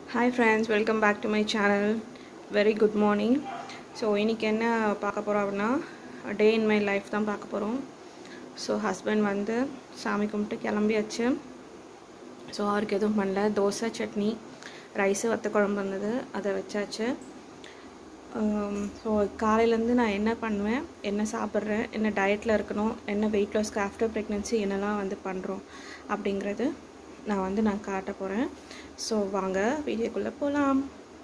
Hi friends welcome back to my channel very good morning so இன்றைக்கி என்ன பார்க்க போகிறோம் அப்படின்னா டே இன் மை லைஃப் தான் பார்க்க போகிறோம் ஸோ ஹஸ்பண்ட் வந்து சாமி கும்பிட்டு கிளம்பியாச்சு ஸோ அவருக்கு எதுவும் பண்ணல தோசை சட்னி ரைஸு வத்த குழம்பு வந்தது அதை வச்சாச்சு ஸோ காலையிலேருந்து நான் என்ன பண்ணுவேன் என்ன சாப்பிட்றேன் என்ன டயட்டில் இருக்கணும் என்ன வெயிட் லாஸ்க்கு ஆஃப்டர் ப்ரெக்னென்சி என்னெல்லாம் வந்து பண்ணுறோம் அப்படிங்கிறது நான் வந்து நான் காட்ட போகிறேன் ஸோ வாங்க வீடியோக்குள்ளே போகலாம்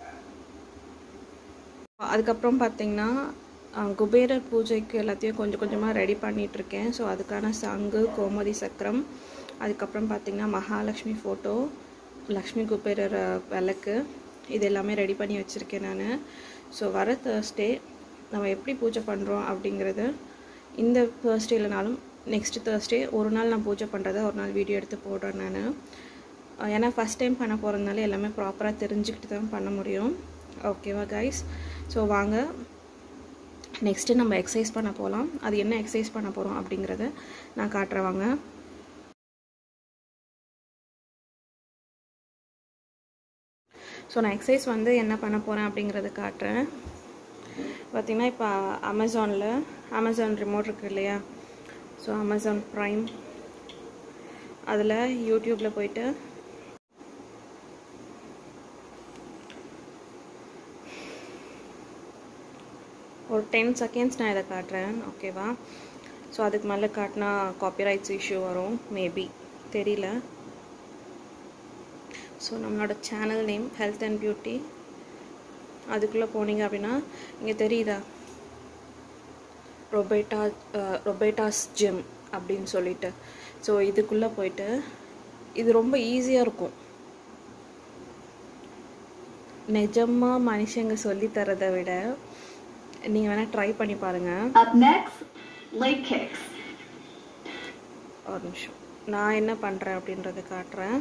அதுக்கப்புறம் பார்த்திங்கன்னா குபேரர் பூஜைக்கு எல்லாத்தையும் கொஞ்சம் கொஞ்சமாக ரெடி பண்ணிகிட்ருக்கேன் ஸோ அதுக்கான சங்கு கோமதி சக்கரம் அதுக்கப்புறம் பார்த்திங்கன்னா மகாலட்சுமி ஃபோட்டோ லக்ஷ்மி குபேரர் விளக்கு இது எல்லாமே ரெடி பண்ணி வச்சுருக்கேன் நான் ஸோ வர தேர்ஸ்டே நம்ம எப்படி பூஜை பண்ணுறோம் அப்படிங்கிறது இந்த தேர்ஸ்டேலனாலும் நெக்ஸ்ட் தேர்ஸ்டே ஒரு நாள் நான் பூஜை பண்ணுறத ஒரு நாள் வீடியோ எடுத்து போடுறேன் நான் ஏன்னா ஃபஸ்ட் டைம் பண்ண போகிறதுனால எல்லாமே ப்ராப்பராக தெரிஞ்சுக்கிட்டு தான் பண்ண முடியும் ஓகேவா கைஸ் ஸோ வாங்க நெக்ஸ்ட்டு நம்ம எக்ஸசைஸ் பண்ண போகலாம் அது என்ன எக்ஸசைஸ் பண்ண போகிறோம் அப்படிங்கிறத நான் காட்டுறேன் வாங்க ஸோ நான் எக்ஸசைஸ் வந்து என்ன பண்ண போகிறேன் அப்படிங்கிறத காட்டுறேன் பார்த்திங்கன்னா இப்போ அமேசானில் அமேசான் ரிமோட் இருக்குது இல்லையா ஸோ அமேசான் ப்ரைம் அதில் யூடியூப்பில் போயிட்டு ஒரு டென் செகண்ட்ஸ் நான் இதை காட்டுறேன் ஓகேவா ஸோ அதுக்கு மேலே காட்டினா காப்பிரைட்ஸ் இஷ்யூ வரும் மேபி தெரியல ஸோ நம்மளோட channel name health and beauty அதுக்குள்ளே போனீங்க அப்படின்னா இங்கே தெரியுதா ரொபேட்டா ரொபேட்டாஸ் ஜிம் அப்படின்னு சொல்லிட்டு ஸோ இதுக்குள்ளே போயிட்டு இது ரொம்ப ஈஸியாக இருக்கும் நிஜமாக மனுஷங்க சொல்லி தரதை விட நீங்கள் வேணால் ட்ரை பண்ணி பாருங்கள் Up next, leg kicks. ஒரு நிமிஷம் நான் என்ன பண்ணுறேன் அப்படின்றத காட்டுறேன்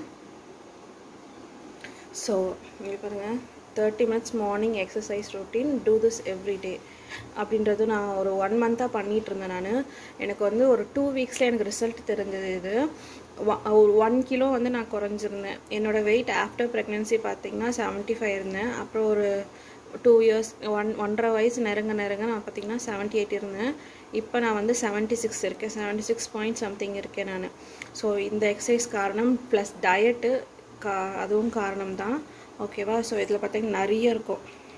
ஸோ இங்கே பாருங்கள் thirty minutes morning exercise routine do this every day அப்படின்றது நான் ஒரு ஒன் மந்த்தாக பண்ணிகிட்டு இருந்தேன் நான் எனக்கு வந்து ஒரு டூ வீக்ஸில் எனக்கு ரிசல்ட் தெரிஞ்சது இது ஒரு ஒன் கிலோ வந்து நான் குறைஞ்சிருந்தேன் என்னோடய வெயிட் ஆஃப்டர் ப்ரெக்னென்சி பார்த்திங்கன்னா செவன்ட்டி ஃபைவ் இருந்தேன் அப்புறம் ஒரு டூ இயர்ஸ் ஒன் ஒன்றரை வயசு நெருங்க நெருங்க நான் பார்த்திங்கன்னா செவன்ட்டி எயிட் இருந்தேன் இப்போ நான் வந்து செவன்ட்டி சிக்ஸ் இருக்கேன் செவன்ட்டி சிக்ஸ் பாயிண்ட் சம்திங் இருக்கேன் நான் ஸோ இந்த எக்ஸசைஸ் காரணம் ப்ளஸ் டயட்டு கா அதுவும் காரணம் தான் ஓகேவா ஸோ இதில் பார்த்தீங்கன்னா நிறைய இருக்கும்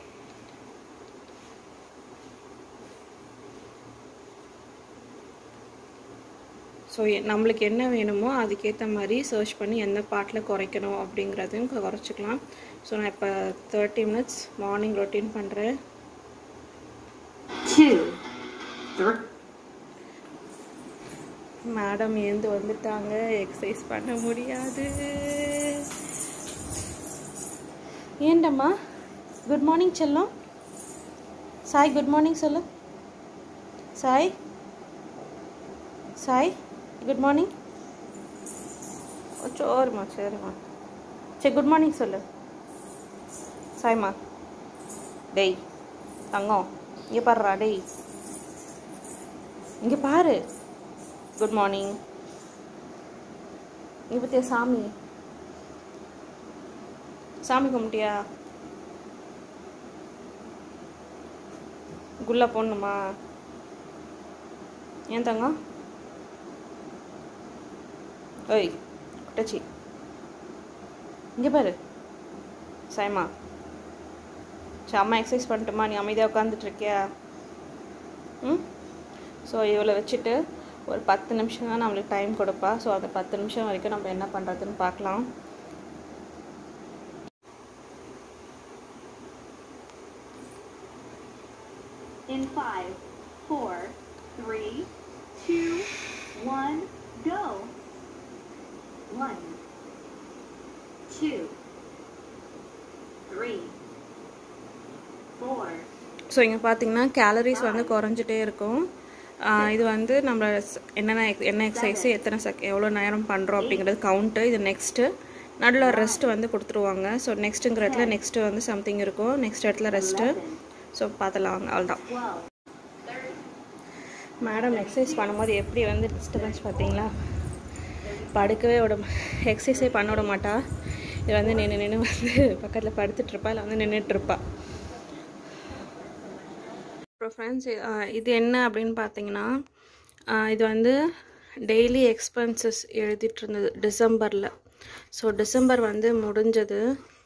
ஸோ நம்மளுக்கு என்ன வேணுமோ அதுக்கேற்ற மாதிரி சர்ச் பண்ணி எந்த பாட்டில் குறைக்கணும் அப்படிங்கிறதையும் குறைச்சிக்கலாம் ஸோ நான் இப்போ தேர்ட்டி மினிட்ஸ் மார்னிங் ரொட்டீன் பண்ணுறேன் Two, three, மேடம் ஏந்து வந்துட்டாங்க எக்ஸசைஸ் பண்ண முடியாது ஏண்டம்மா குட் மார்னிங் செல்லம் சாய் குட் மார்னிங் சொல்லு சாய் சாய் குட் மார்னிங் சரிம்மா சரிம்மா சரி குட் மார்னிங் சொல்லு சாய்மா டேய் தங்கம் இங்கே பாருடா டேய் இங்கே பாரு குட் மார்னிங் இங்கே பற்றியா சாமி சாமி கும்பிட்டியா குள்ளா போடணுமா ஏன் தங்கம் ஓய் குட்டச்சி இங்கே பாரு சாயமா சரி அம்மா எக்ஸசைஸ் பண்ணட்டுமா நீ அமைதியாக உட்காந்துட்டு இருக்கியா ம் ஸோ இவளை வச்சுட்டு ஒரு பத்து நிமிஷம் தான் நம்மளுக்கு டைம் கொடுப்பா ஸோ அந்த பத்து நிமிஷம் வரைக்கும் நம்ம என்ன பண்ணுறதுன்னு பார்க்கலாம் in five, four, three, two, one, go. One, two, three, four, so இங்கே பார்த்தீங்கன்னா கேலரிஸ் வந்து குறைஞ்சிட்டே இருக்கும் ஆஹ் இது வந்து நம்ம ஸ்- என்னென்ன ex- என்ன எக்ஸசைஸ் எத்தனை செக் எவ்வளோ நேரம் பண்ணுறோம் அப்படிங்கிறது கவுண்ட்டு இது நெக்ஸ்ட்டு நடுவில் ரெஸ்ட் வந்து கொடுத்துருவாங்க ஸோ நெக்ஸ்ட்டுங்கிற இடத்துல நெக்ஸ்ட்டு வந்து சம்திங் இருக்கும் நெக்ஸ்ட் இடத்துல ரெஸ்ட்டு ஸோ பார்த்துலாம் அவ்வளோதான் twelve, மேடம் எக்ஸசைஸ் பண்ணும்போது எப்படி வந்து டிஸ்டர்பன்ஸ் பார்த்தீங்களா படுக்கவே விட எக்ஸசைஸே பண்ண விட மாட்டா இது வந்து நின்று நின்று வந்து பக்கத்தில் படுத்துட்ருப்பா இல்லை வந்து நின்றுட்டுருப்பா அப்புறம் ஃப்ரெண்ட்ஸ் இது என்ன அப்படின்னு பார்த்தீங்கன்னா ஆஹ் இது வந்து டெய்லி எக்ஸ்பென்சஸ் எழுதிட்டு இருந்தது டிசம்பரில் ஸோ டிசம்பர் வந்து முடிஞ்சது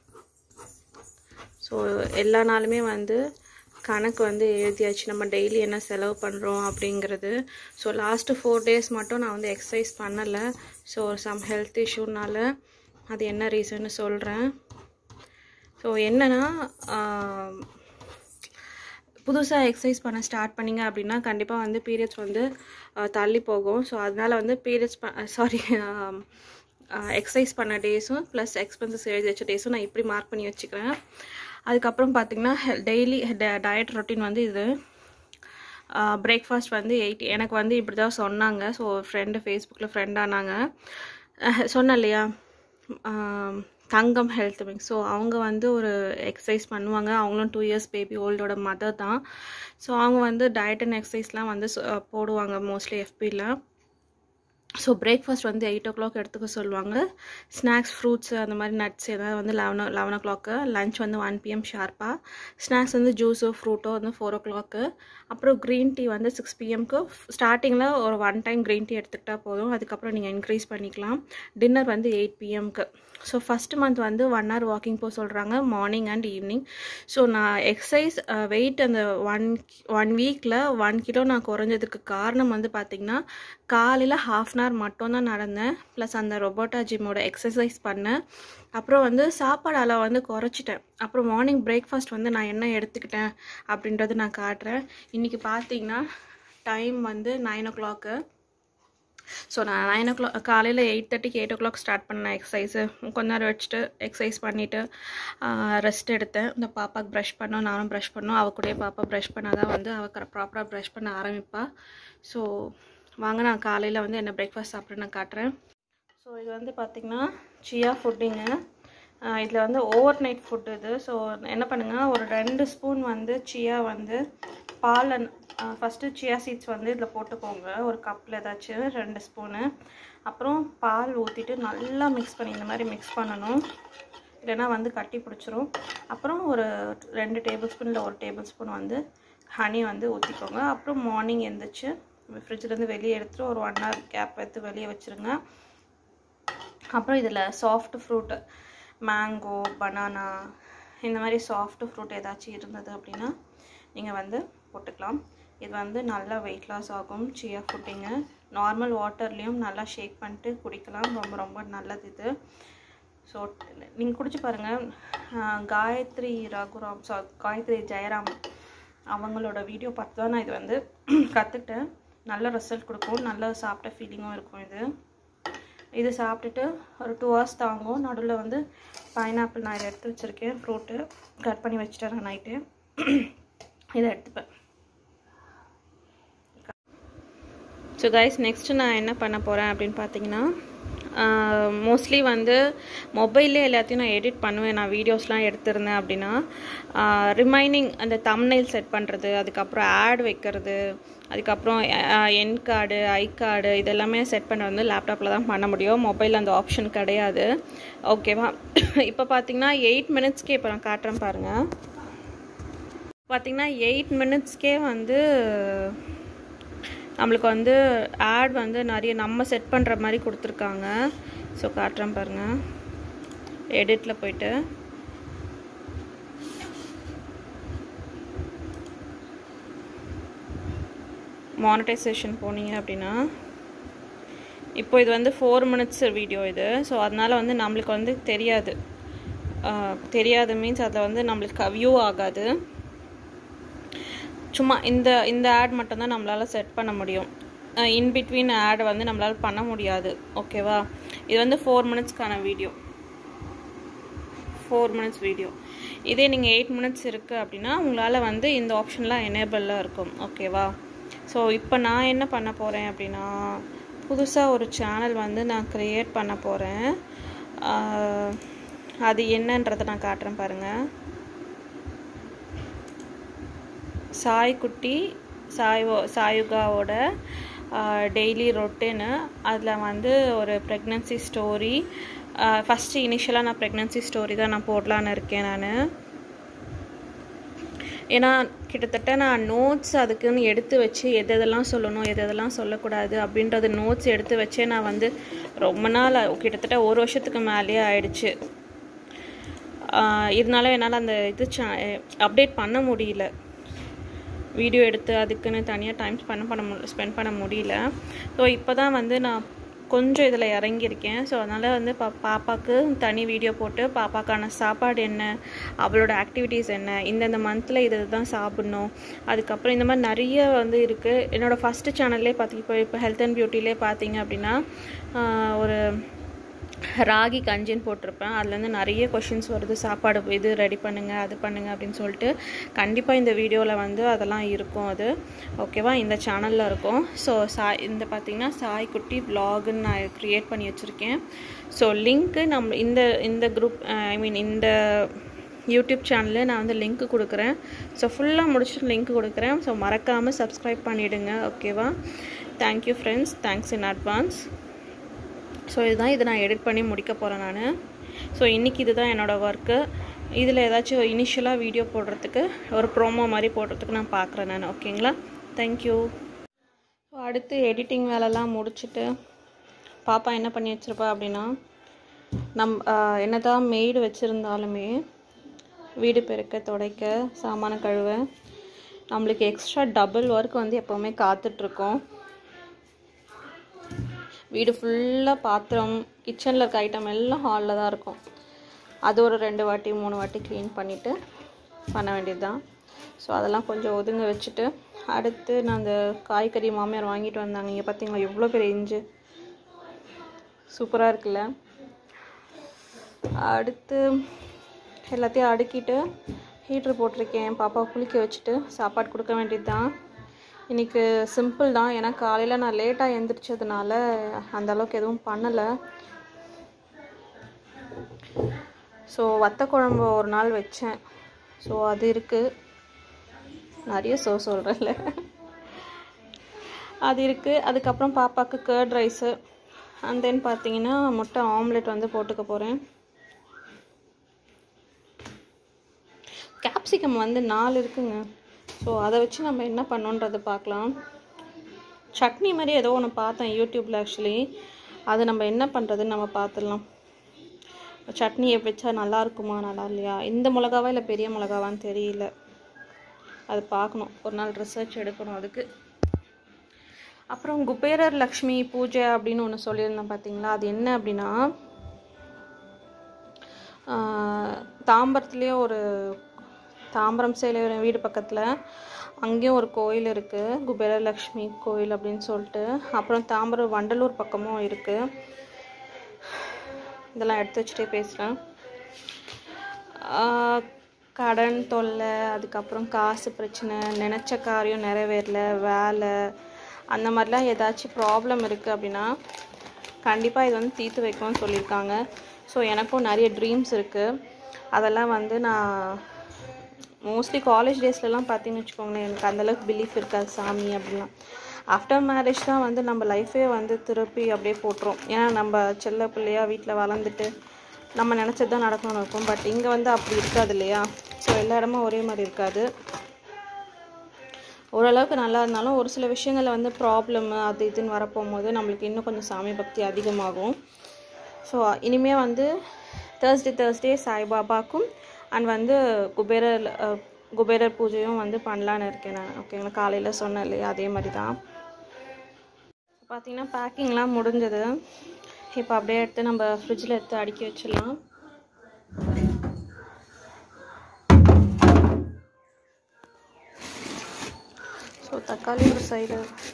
ஸோ எல்லா நாளுமே வந்து கணக்கு வந்து எழுதியாச்சு நம்ம டெய்லி என்ன செலவு பண்ணுறோம் அப்படிங்கிறது ஸோ லாஸ்ட்டு ஃபோர் டேஸ் மட்டும் நான் வந்து எக்ஸசைஸ் பண்ணலை ஸோ சம் ஹெல்த் இஷ்யூனால அது என்ன ரீசன்னு சொல்கிறேன் ஸோ என்னென்னா புதுசாக எக்ஸசைஸ் பண்ண ஸ்டார்ட் பண்ணிங்க அப்படின்னா கண்டிப்பாக வந்து பீரியட்ஸ் வந்து அஹ், தள்ளி போகும் ஸோ அதனால் வந்து பீரியட்ஸ் ப சாரி எக்ஸசைஸ் பண்ண டேஸும் ப்ளஸ் எக்ஸ்பென்சஸ் எழுதி வச்ச டேஸும் நான் இப்படி மார்க் பண்ணி வச்சுக்கிறேன் அதுக்கப்புறம் பார்த்தீங்கன்னா டெய்லி டயட் ரொட்டீன் வந்து இது பிரேக்ஃபாஸ்ட் வந்து எயிட் எனக்கு வந்து இப்படி தான் சொன்னாங்க ஸோ ஃப்ரெண்டு ஃபேஸ்புக்கில் ஃப்ரெண்ட் ஆனாங்க அஹ், சொன்னேன் இல்லையா ஆம், தங்கம் ஹெல்த் விங் ஸோ அவங்க வந்து ஒரு எக்ஸசைஸ் பண்ணுவாங்க அவங்களும் டூ இயர்ஸ் பேபி ஓல்டோட மதர் தான் ஸோ அவங்க வந்து டயட் அண்ட் எக்ஸசைஸ்லாம் வந்து சொ- போடுவாங்க மோஸ்ட்லி எஃபியில் ஸோ பிரேக்ஃபாஸ்ட் வந்து எயிட் ஓ கிளாக் எடுத்துக்க சொல்லுவாங்க ஸ்நாக்ஸ் ஃப்ரூட்ஸ் அந்த மாதிரி நட்ஸ் ஏதாவது வந்து eleven eleven o'clock lunch வந்து ஒன் பிஎம் ஷார்ப்பாக ஸ்நாக்ஸ் வந்து ஜூஸோ ஃப்ரூட்டோ வந்து ஃபோர் ஓ கிளாக்கு அப்புறம் க்ரீன் டீ வந்து சிக்ஸ் பிஎம்க்கு ஸ்டார்டிங்கில் ஒரு ஒன் டைம் க்ரீன் டீ எடுத்துக்கிட்டால் போதும் அதுக்கப்புறம் நீங்கள் இன்க்ரீஸ் பண்ணிக்கலாம் டின்னர் வந்து எயிட் பிஎம்க்கு ஸோ ஃபஸ்ட் மந்த் வந்து ஒன் ஹவர் வாக்கிங் போக சொல்கிறாங்க மார்னிங் அண்ட் ஈவினிங் ஸோ நான் எக்ஸசைஸ் வெயிட் அந்த ஒன் ஒன் வீக்கில் ஒன் கிலோ நான் குறைஞ்சதுக்கு காரணம் வந்து பார்த்திங்கன்னா காலையில் ஹாஃப் அன் ஹவர் மட்டும்தான் நடந்தேன் ப்ளஸ் அந்த ரொபோட்டா ஜிம்மோட எக்ஸசைஸ் பண்ணேன் அப்புறம் வந்து சாப்பாடு அளவு வந்து குறைச்சிட்டேன் அப்புறம் மார்னிங் பிரேக்ஃபாஸ்ட் வந்து நான் என்ன எடுத்துக்கிட்டேன் அப்படின்றது நான் காட்டுறேன் இன்றைக்கி பார்த்தீங்கன்னா டைம் வந்து நைன் ஓ கிளாக்கு ஸோ நான் நைன் ஓ கிளாக் காலையில் எயிட் தேர்ட்டிக்கு எயிட் ஓ கிளாக் ஸ்டார்ட் பண்ணேன் எக்ஸசைஸு கொஞ்ச நேரம் வச்சுட்டு எக்ஸசைஸ் பண்ணிவிட்டு ரெஸ்ட் எடுத்தேன் இந்த பாப்பாக்கு ப்ரஷ் பண்ணோம் நானும் ப்ரஷ் பண்ணோம் அவ கூடயே பாப்பா ப்ரஷ் பண்ணால் தான் வந்து அவள் ப்ராப்பராக ப்ரஷ் பண்ண ஆரம்பிப்பா ஸோ வாங்க நான் காலையில் வந்து என்ன பிரேக்ஃபாஸ்ட் சாப்பிட்றேன் நான் காட்டுறேன் ஸோ இது வந்து பார்த்திங்கன்னா சியா ஃபுட்டிங்க இதில் வந்து ஓவர் நைட் ஃபுட் இது ஸோ என்ன பண்ணுங்கள் ஒரு ரெண்டு ஸ்பூன் வந்து சியா வந்து பால் ஃபஸ்ட்டு சியா சீட்ஸ் வந்து இதில் போட்டுக்கோங்க ஒரு கப்பில் ஏதாச்சும் ரெண்டு ஸ்பூனு அப்புறம் பால் ஊற்றிட்டு நல்லா மிக்ஸ் பண்ணி இந்த மாதிரி மிக்ஸ் பண்ணணும் இல்லைன்னா வந்து கட்டி பிடிச்சிரும் அப்புறம் ஒரு ரெண்டு டேபிள் ஸ்பூன் இல்லை ஒரு டேபிள் ஸ்பூன் வந்து ஹனி வந்து ஊற்றிக்கோங்க அப்புறம் மார்னிங் எழுந்திரிச்சு ஃப்ரிட்ஜ்லேருந்து வெளியே எடுத்துட்டு ஒரு ஒன் ஹவர் கேப் எடுத்து வெளியே வச்சுருங்க அப்புறம் இதில் சாஃப்ட் ஃப்ரூட்டு மேங்கோ பனானா இந்த மாதிரி சாஃப்ட் ஃப்ரூட் ஏதாச்சும் இருந்தது அப்படின்னா நீங்கள் வந்து போட்டுக்கலாம் இது வந்து நல்லா வெயிட் லாஸ் ஆகும் சியா ஃபுட்டிங்கு நார்மல் வாட்டர்லேயும் நல்லா ஷேக் பண்ணிட்டு குடிக்கலாம் ரொம்ப ரொம்ப நல்லது இது ஸோ நீங்கள் குடிச்சு பாருங்கள் காயத்ரி ரகுராம் சா காயத்ரி ஜெயராம் அவங்களோட வீடியோ பார்த்து தான் நான் இது வந்து கற்றுக்கிட்டேன் நல்ல ரிசல்ட் கொடுக்கும் நல்ல சாப்பிட்ட ஃபீலிங்கும் இருக்கும் இது இது சாப்பிட்டுட்டு ஒரு டூ ஹவர்ஸ் தாங்கும் நடுவில் வந்து பைனாப்பிள் நான் இதை எடுத்து வச்சுருக்கேன் ஃப்ரூட்டு கட் பண்ணி வச்சுட்டேன் நான் நைட்டு இதை எடுத்துப்பேன் ஸோ கைஸ் நெக்ஸ்ட்டு நான் என்ன பண்ண போகிறேன் அப்படின்னு பார்த்தீங்கன்னா மோஸ்ட்லி வந்து மொபைல்லே எல்லாத்தையும் நான் எடிட் பண்ணுவேன் நான் வீடியோஸ்லாம் எடுத்திருந்தேன் அப்படின்னா ரிமைனிங் அந்த தம்னைல் செட் பண்ணுறது அதுக்கப்புறம் ஆட் வைக்கிறது அதுக்கப்புறம் என் கார்டு ஐ கார்டு இதெல்லாமே செட் பண்ண வந்து லேப்டாப்பில் தான் பண்ண முடியும் மொபைலில் அந்த ஆப்ஷன் கிடையாது ஓகேவா இப்போ பார்த்தீங்கன்னா எயிட் மினிட்ஸ்க்கே இப்போ நான் காட்டுறேன் பாருங்கள் பார்த்தீங்கன்னா எயிட் மினிட்ஸ்க்கே வந்து நம்மளுக்கு வந்து ஆட் வந்து நிறைய நம்ம செட் பண்ணுற மாதிரி கொடுத்துருக்காங்க ஸோ காட்டுறேன் பாருங்கள் எடிட்டில் போயிட்டு மானிட்டைசேஷன் போனீங்க அப்படின்னா இப்போ இது வந்து ஃபோர் மினிட்ஸ் வீடியோ இது ஸோ அதனால் வந்து நம்மளுக்கு வந்து தெரியாது தெரியாது மீன்ஸ் அதில் வந்து நம்மளுக்கு வியூ ஆகாது சும்மா இந்த இந்த ஆட் மட்டும்தான் நம்மளால் செட் பண்ண முடியும் இன் பிட்வீன் ஆட் வந்து நம்மளால் பண்ண முடியாது ஓகேவா இது வந்து ஃபோர் மினிட்ஸ்க்கான வீடியோ ஃபோர் மினிட்ஸ் வீடியோ இதே நீங்கள் எயிட் மினிட்ஸ் இருக்குது அப்படின்னா உங்களால் வந்து இந்த ஆப்ஷன்லாம் எனேபிளில் இருக்கும் ஓகேவா ஸோ இப்போ நான் என்ன பண்ண போகிறேன் அப்படின்னா புதுசாக ஒரு சேனல் வந்து நான் க்ரியேட் பண்ண போகிறேன் அது என்னன்றதை நான் காட்டுறேன் பாருங்கள் சாய்குட்டி சாய் சாயுகாவோட டெய்லி ரொட்டீனு அதில் வந்து ஒரு ப்ரெக்னன்சி ஸ்டோரி ஃபஸ்ட்டு இனிஷியலாக நான் ப்ரெக்னென்சி ஸ்டோரி தான் நான் போடலான்னு இருக்கேன் நான் ஏன்னா கிட்டத்தட்ட நான் நோட்ஸ் அதுக்குன்னு எடுத்து வச்சு எது எதெல்லாம் சொல்லணும் எது எதெல்லாம் சொல்லக்கூடாது அப்படின்றது நோட்ஸ் எடுத்து வச்சே நான் வந்து ரொம்ப நாள் கிட்டத்தட்ட ஒரு வருஷத்துக்கு மேலேயே ஆயிடுச்சு ஆஹ் இருந்தாலும் என்னால் அந்த இது அப்டேட் பண்ண முடியல வீடியோ எடுத்து அதுக்குன்னு தனியாக டைம் ஸ்பெண்ட் பண்ண மு ஸ்பெண்ட் பண்ண முடியல ஸோ இப்போ தான் வந்து நான் கொஞ்சம் இதில் இறங்கியிருக்கேன் ஸோ அதனால் வந்து பா பாப்பாவுக்கு தனி வீடியோ போட்டு பாப்பாக்கான சாப்பாடு என்ன அவளோட ஆக்டிவிட்டீஸ் என்ன இந்தந்த மந்தில் இது தான் சாப்பிடணும் அதுக்கப்புறம் இந்த மாதிரி நிறைய வந்து இருக்குது என்னோடய ஃபஸ்ட்டு சேனல்லே பார்த்தி இப்போ இப்போ ஹெல்த் அண்ட் பியூட்டிலே பார்த்தீங்க அப்படின்னா ஆஹ் ஒரு ராகி கஞ்சின்னு போட்டிருப்பேன் அதுலேருந்து நிறைய கொஷின்ஸ் வருது சாப்பாடு இது ரெடி பண்ணுங்க அது பண்ணுங்க அப்படின்னு சொல்லிட்டு கண்டிப்பாக இந்த வீடியோவில் வந்து அதெல்லாம் இருக்கும் அது ஓகேவா இந்த சேனலில் இருக்கும் ஸோ சாய் இந்த பார்த்தீங்கன்னா சாய்க்குட்டி vlogன்னு நான் க்ரியேட் பண்ணி வச்சுருக்கேன் ஸோ லிங்க்கு நம்ம இந்த இந்த குரூப் ஐ மீன் இந்த யூடியூப் சேனலில் நான் வந்து லிங்க் கொடுக்குறேன் ஸோ ஃபுல்லாக முடிச்சுட்டு லிங்க் கொடுக்குறேன் ஸோ மறக்காமல் சப்ஸ்கிரைப் பண்ணிவிடுங்க ஓகேவா thank you friends thanks in advance so இதுதான் இதை நான் எடிட் பண்ணி முடிக்க போகிறேன் நான் ஸோ இன்றைக்கி இதுதான் என்னோடய ஒர்க்கு இதில் ஏதாச்சும் இனிஷியலாக வீடியோ போடுறதுக்கு ஒரு ப்ரோமோ மாதிரி போடுறதுக்கு நான் பார்க்குறேன் நான் ஓகேங்களா தேங்க்யூ ஸோ அடுத்து எடிட்டிங் வேலைலாம் முடிச்சுட்டு பாப்பா என்ன பண்ணி வச்சுருப்பா அப்படின்னா நம் என்ன தான் மெய்டு வச்சுருந்தாலுமே வீடு பெருக்க துடைக்க சாமான கழுவ நம்மளுக்கு எக்ஸ்ட்ரா டபுள் ஒர்க் வந்து எப்போவுமே காத்துட்ருக்கோம் வீடு ஃபுல்லாக பாத்திரம் கிச்சனில் இருக்க ஐட்டம் எல்லாம் ஹாலில் தான் இருக்கும் அது ஒரு ரெண்டு வாட்டி மூணு வாட்டி க்ளீன் பண்ணிவிட்டு பண்ண வேண்டியது தான் ஸோ அதெல்லாம் கொஞ்சம் ஒதுங்க வச்சுட்டு அடுத்து நான் அந்த காய்கறி மாமியார் வாங்கிட்டு வந்தாங்க இங்கே பார்த்தீங்களா எவ்வளோ பெரிய இஞ்சி சூப்பராக இருக்குல்ல அடுத்து எல்லாத்தையும் அடுக்கிட்டு ஹீட்ரு போட்டிருக்கேன் பாப்பா குளிக்க வச்சுட்டு சாப்பாடு கொடுக்க வேண்டியது தான் இன்றைக்கி சிம்பிள் தான் ஏன்னா காலையில் நான் லேட்டாக எழுந்திரிச்சதுனால அந்த அளவுக்கு எதுவும் பண்ணலை ஸோ வத்த குழம்பு ஒரு நாள் வச்சேன் ஸோ அது இருக்குது நிறைய சோ சொல்கிறேன்ல அது இருக்குது அதுக்கப்புறம் பாப்பாவுக்கு கேர்ட் ரைஸு அண்ட் தென் பார்த்தீங்கன்னா முட்டை ஆம்லெட் வந்து போட்டுக்க போகிறேன் கேப்சிகம் வந்து நாலு இருக்குங்க ஸோ அதை வச்சு நம்ம என்ன பண்ணோன்றதை பார்க்கலாம் சட்னி மாதிரி ஏதோ ஒன்று பார்த்தேன் யூடியூப்பில் ஆக்சுவலி அது நம்ம என்ன பண்ணுறதுன்னு நம்ம பார்த்துடலாம் சட்னி வச்சா நல்லா இருக்குமா நல்லா இல்லையா இந்த மிளகாவா இல்லை பெரிய மிளகாவான்னு தெரியல அது பார்க்கணும் ஒரு நாள் ரிசர்ச் எடுக்கணும் அதுக்கு அப்புறம் குபேரர் லக்ஷ்மி பூஜை அப்படின்னு ஒன்று சொல்லியிருந்தேன் பார்த்தீங்களா அது என்ன அப்படின்னா தாம்பரத்துலேயே ஒரு தாம்பரம் சேலை வீடு பக்கத்தில் அங்கேயும் ஒரு கோயில் இருக்குது குபேரலக்ஷ்மி கோயில் அப்படின்னு சொல்லிட்டு அப்புறம் தாம்பரம் வண்டலூர் பக்கமும் இருக்குது இதெல்லாம் எடுத்து வச்சுட்டே பேசுகிறேன் கடன் தொல்லை அதுக்கப்புறம் காசு பிரச்சனை நினச்ச காரியம் நிறைவேறல வேலை அந்த மாதிரிலாம் ஏதாச்சும் ப்ராப்ளம் இருக்குது அப்படின்னா கண்டிப்பாக இது வந்து தீர்த்து வைக்கணும்னு சொல்லியிருக்காங்க ஸோ எனக்கும் நிறைய ட்ரீம்ஸ் இருக்குது அதெல்லாம் வந்து நான் மோஸ்ட்லி காலேஜ் டேஸ்லலாம் பார்த்தீங்கன்னு வச்சுக்கோங்களேன் எனக்கு அந்தளவுக்கு பிலீஃப் இருக்காது சாமி அப்படிலாம் ஆஃப்டர் மேரேஜ் தான் வந்து நம்ம லைஃபே வந்து திருப்பி அப்படியே போட்டுரும் ஏன்னா நம்ம செல்ல பிள்ளையா வீட்டில் வளர்ந்துட்டு நம்ம நினச்சது தான் நடக்கணும்னு இருக்கும் பட் இங்கே வந்து அப்படி இருக்காது இல்லையா ஸோ எல்லா இடமும் ஒரே மாதிரி இருக்காது ஓரளவுக்கு நல்லா இருந்தாலும் ஒரு சில விஷயங்களில் வந்து ப்ராப்ளம் அது இதுன்னு வரப்போகும்போது நம்மளுக்கு இன்னும் கொஞ்சம் சாமி பக்தி அதிகமாகும் ஸோ இனிமேல் வந்து தேர்ஸ்டே தேர்ஸ்டே சாய்பாபாக்கும் அண்ட் வந்து குபேரர் குபேரர் பூஜையும் வந்து பண்ணலான்னு இருக்கேன் நான் ஓகேங்களா காலையில் சொன்னேன் இல்லையா அதே மாதிரி தான் பார்த்தீங்கன்னா பேக்கிங்லாம் முடிஞ்சது இப்போ அப்படியே எடுத்து நம்ம ஃப்ரிட்ஜில் எடுத்து அடுக்கி வச்சிடலாம் ஸோ தக்காளி ஒரு சைடு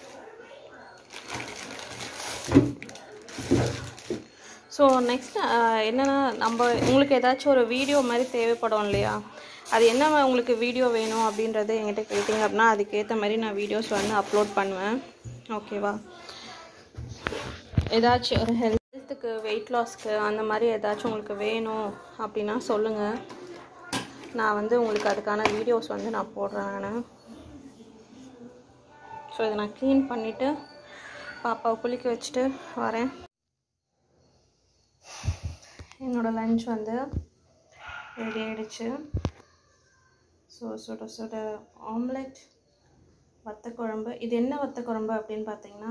ஸோ நெக்ஸ்ட் என்னென்னா நம்ம உங்களுக்கு ஏதாச்சும் ஒரு வீடியோ மாதிரி தேவைப்படும் இல்லையா அது என்ன உங்களுக்கு வீடியோ வேணும் அப்படின்றத என்கிட்ட கேட்டிங்க அப்படின்னா அதுக்கேற்ற மாதிரி நான் வீடியோஸ் வந்து அப்லோட் பண்ணுவேன் ஓகேவா ஏதாச்சும் ஒரு ஹெல்த்துக்கு வெயிட் லாஸ்க்கு அந்த மாதிரி ஏதாச்சும் உங்களுக்கு வேணும் அப்படின்னா சொல்லுங்கள் நான் வந்து உங்களுக்கு அதுக்கான வீடியோஸ் வந்து நான் போடுறேன் நான் ஸோ இதை நான் க்ளீன் பண்ணிவிட்டு பாப்பாவை குளிக்க வச்சுட்டு வரேன் என்னோட லஞ்ச் வந்து ரெடி ஆயிடுச்சு ஸோ சுட சுட ஆம்லெட் வத்த குழம்பு இது என்ன வத்த குழம்பு அப்படின்னு பார்த்தீங்கன்னா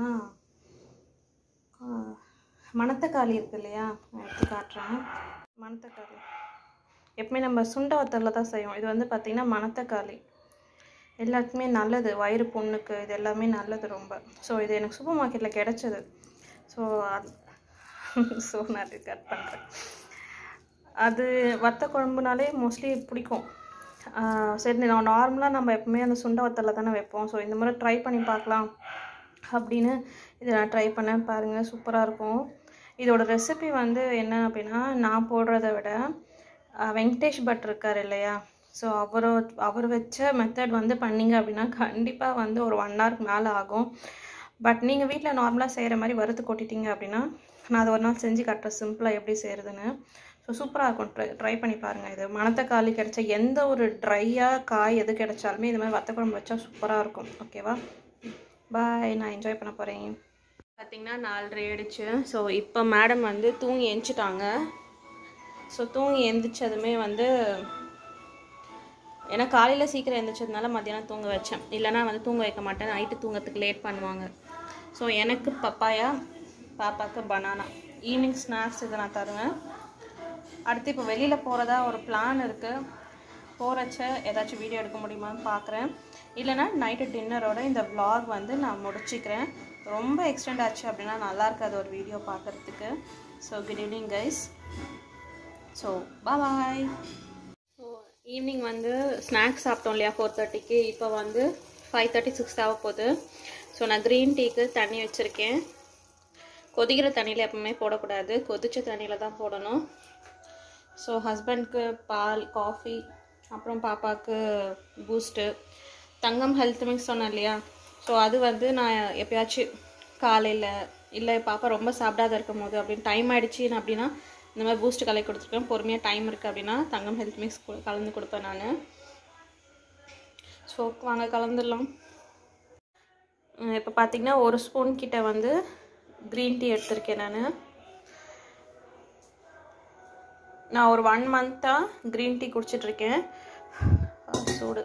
ஆஹ், மணத்தக்காளி இருக்கு இல்லையா நான் எடுத்து காட்டுறேன் மணத்தக்காளி எப்பவுமே நம்ம சுண்ட வத்தலில் தான் செய்வோம் இது வந்து பார்த்திங்கன்னா மணத்தக்காளி எல்லாத்துக்குமே நல்லது வயிறு புண்ணுக்கு இது எல்லாமே நல்லது ரொம்ப ஸோ இது எனக்கு சூப்பர் மார்க்கெட்டில் கிடச்சிது ஸோ அது ஸோ நான் கட் பண்ணுறேன் அது வத்த குழம்புனாலே மோஸ்ட்லி பிடிக்கும் ஆஹ் சரி நான் நார்மலாக நம்ம எப்பவுமே அந்த சுண்ட வத்தலில் தானே வைப்போம் ஸோ இந்த மாதிரி ட்ரை பண்ணி பார்க்கலாம் அப்படின்னு இதை நான் ட்ரை பண்ணேன் பாருங்கள் சூப்பராக இருக்கும் இதோட ரெசிபி வந்து என்ன அப்படின்னா நான் போடுறத விட ஆஹ் வெங்கடேஷ் பட் இருக்கார் இல்லையா ஸோ அவரோ அவர் வச்ச மெத்தட் வந்து பண்ணீங்க அப்படின்னா கண்டிப்பாக வந்து ஒரு ஒன் ஹவருக்கு மேலே ஆகும் பட் நீங்கள் வீட்டில் நார்மலாக செய்கிற மாதிரி வறுத்து கொட்டிட்டீங்க அப்படின்னா நான் அதை ஒரு நாள் செஞ்சு காட்டுறேன் சிம்பிளாக எப்படி செய்கிறதுன்னு ஸோ சூப்பராக இருக்கும் ட்ரை ட்ரை பண்ணி பாருங்கள் இது மணத்தக்காளி கிடைச்ச எந்த ஒரு ட்ரையாக காய் எது கிடைச்சாலுமே இது மாதிரி வத்த குழம்பு வச்சா சூப்பராக இருக்கும் ஓகேவா பாய் நான் என்ஜாய் பண்ண போகிறேன் பார்த்தீங்கன்னா நாலரை ஆயிடுச்சு ஸோ இப்போ மேடம் வந்து தூங்கி எந்திச்சிட்டாங்க ஸோ தூங்கி எந்திரிச்சதுமே வந்து ஏன்னா காலையில் சீக்கிரம் எழுந்திரிச்சதுனால மத்தியானம் தூங்க வச்சேன் இல்லைன்னா வந்து தூங்க வைக்க மாட்டேன் நைட்டு தூங்கறதுக்கு லேட் பண்ணுவாங்க ஸோ எனக்கு பப்பாயா பாப்பாவுக்கு பனானா ஈவினிங் ஸ்நாக்ஸ் இதை நான் தருவேன் அடுத்து இப்போ வெளியில் போகிறதா ஒரு பிளான் இருக்குது போகிறச்ச ஏதாச்சும் வீடியோ எடுக்க முடியுமான்னு பார்க்குறேன் இல்லைனா நைட்டு டின்னரோட இந்த vlog வந்து நான் முடிச்சுக்கிறேன் ரொம்ப எக்ஸ்டெண்ட் ஆச்சு அப்படின்னா நல்லா இருக்காது ஒரு வீடியோ பார்க்குறதுக்கு so good evening guys so bye so evening வந்து ஸ்நாக்ஸ் சாப்பிட்டோம் இல்லையா ஃபோர் தேர்ட்டிக்கு இப்போ வந்து ஃபைவ் தேர்ட்டி சிக்ஸ் ஆக போகுது ஸோ நான் க்ரீன் டீக்கு தண்ணி வச்சுருக்கேன் கொதிக்கிற தண்ணியில் எப்பவுமே போடக்கூடாது கொதிச்ச தண்ணியில் தான் போடணும் ஸோ ஹஸ்பண்ட்க்கு பால் காஃபி அப்புறம் பாப்பாவுக்கு பூஸ்ட்டு தங்கம் ஹெல்த் மிக்ஸ் சொன்னேன் இல்லையா ஸோ அது வந்து நான் எப்பயாச்சும் காலையில் இல்லை பாப்பா ரொம்ப சாப்பிடாத இருக்கும் போது அப்படின்னு டைம் ஆயிடுச்சு அப்படின்னா இந்த மாதிரி பூஸ்ட் கலக்கி கொடுத்துருக்கேன் பொறுமையாக டைம் இருக்குது அப்படின்னா தங்கம் ஹெல்த் மிக்ஸ் கலந்து கொடுப்பேன் நான் ஸோ வாங்க கலந்துடலாம் இப்போ பார்த்தீங்கன்னா ஒரு ஸ்பூன் கிட்ட வந்து க்ரீன் டீ எடுத்திருக்கேன் நான் நான் ஒரு ஒன் மந்த்தாக க்ரீன் டீ குடிச்சிட்ருக்கேன் சூடு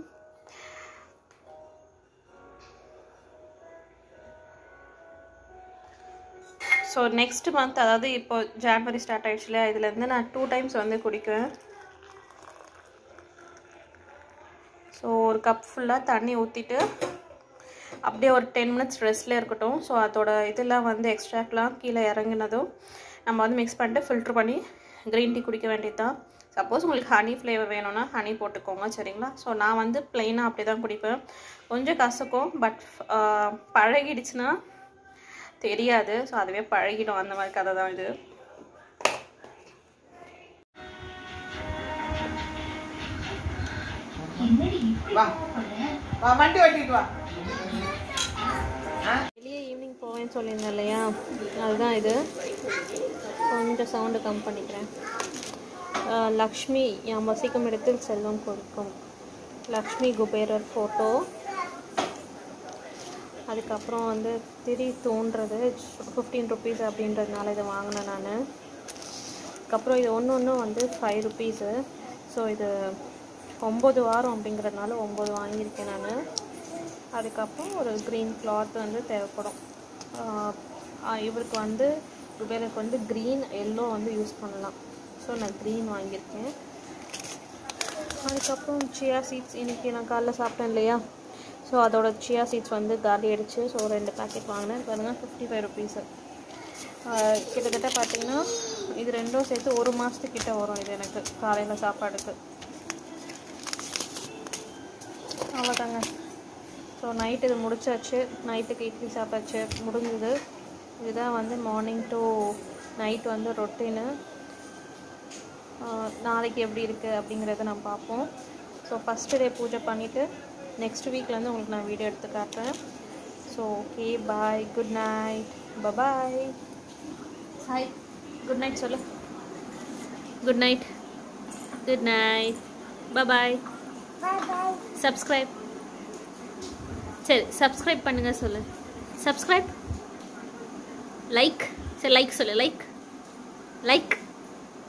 ஸோ நெக்ஸ்ட் மந்த் அதாவது இப்போ ஜான்வரி ஸ்டார்ட் ஆயிடுச்சு இல்லையா இதுலேருந்து நான் டூ டைம்ஸ் வந்து குடிக்குவேன் ஸோ ஒரு கப் ஃபுல்லாக தண்ணி ஊற்றிட்டு அப்படியே ஒரு டென் மினிட்ஸ் ரெஸ்ட்லேயே இருக்கட்டும் ஸோ அதோட இதெல்லாம் வந்து எக்ஸ்ட்ராக்ட்லாம் கீழே இறங்கினதும் நம்ம வந்து மிக்ஸ் பண்ணிட்டு ஃபில்ட்ரு பண்ணி க்ரீன் டீ குடிக்க வேண்டியது தான் சப்போஸ் உங்களுக்கு ஹனி ஃப்ளேவர் வேணும்னா ஹனி போட்டுக்கோங்க சரிங்களா ஸோ நான் வந்து ப்ளெயினாக அப்படி தான் குடிப்பேன் கொஞ்சம் கசக்கும் பட் பழகிடுச்சுன்னா தெரியாது ஸோ அதுவே பழகிடும் அந்த மாதிரி கதை தான் இது வா வா வண்டி ஓட்டிட்டு வா வெளியே ஈவினிங் போவேன்னு சொல்லியிருந்தேன் இல்லையா அதுதான் இது கொஞ்சம் சவுண்டு கம் பண்ணிக்கிறேன் அஹ் லக்ஷ்மி என் வசிக்கும் இடத்தில் செல்வம் கொடுக்கும் லக்ஷ்மி குபேரர் ஃபோட்டோ அதுக்கப்புறம் வந்து திரி தோன்றது ஃபிஃப்டீன் ருபீஸ் அப்படின்றதுனால இதை வாங்கினேன் நான் அதுக்கப்புறம் இது ஒன்று ஒன்று வந்து ஃபைவ் ருபீஸு ஸோ இது ஒம்பது வாரம் அப்படிங்கிறதுனால ஒம்பது வாங்கியிருக்கேன் நான் அதுக்கப்புறம் ஒரு க்ரீன் கிளாத் வந்து தேவைப்படும் ஆஹ் ஆஹ் இவருக்கு வந்து குபேருக்கு வந்து க்ரீன் எல்லோ வந்து யூஸ் பண்ணலாம் ஸோ நான் க்ரீன் வாங்கியிருக்கேன் அதுக்கப்புறம் சியா சீட்ஸ் இன்றைக்கி நான் காலைல சாப்பிட்டேன் இல்லையா ஸோ அதோட சியா சீட்ஸ் வந்து காலி ஆயிடுச்சு ஸோ ரெண்டு பேக்கெட் வாங்கினேன் பாருங்கள் ஃபிஃப்டி ஃபைவ் ருபீஸு கிட்டத்தட்ட பார்த்தீங்கன்னா இது ரெண்டும் சேர்த்து ஒரு மாதத்துக்கிட்ட வரும் இது எனக்கு காலையில் சாப்பாடுக்கு அவ்வளோதாங்க ஸோ நைட் இது முடிச்சாச்சு நைட்டுக்கு இட்லி சாப்பிட்டாச்சு முடிஞ்சுது இதுதான் வந்து மார்னிங் டு நைட் வந்து ரொட்டீனு நாளைக்கு எப்படி இருக்குது அப்படிங்கிறத நம்ம பார்ப்போம் ஸோ ஃபஸ்ட்டு டே பூஜை பண்ணிவிட்டு நெக்ஸ்ட் வீக்லேருந்து உங்களுக்கு நான் வீடியோ எடுத்து காட்டுறேன் so okay bye good night bye bye hi good night சொல்லு good night good night bye bye subscribe சரி சப்ஸ்கிரைப் பண்ணுங்க சொல்லு சப்ஸ்கிரைப் லைக் சரி லைக் சொல்லு லைக் லைக்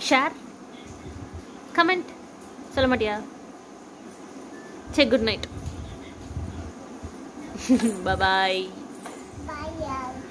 ஷேர் கமெண்ட் சொல்ல மாட்டியா சரி குட் நைட் பாய் Bye.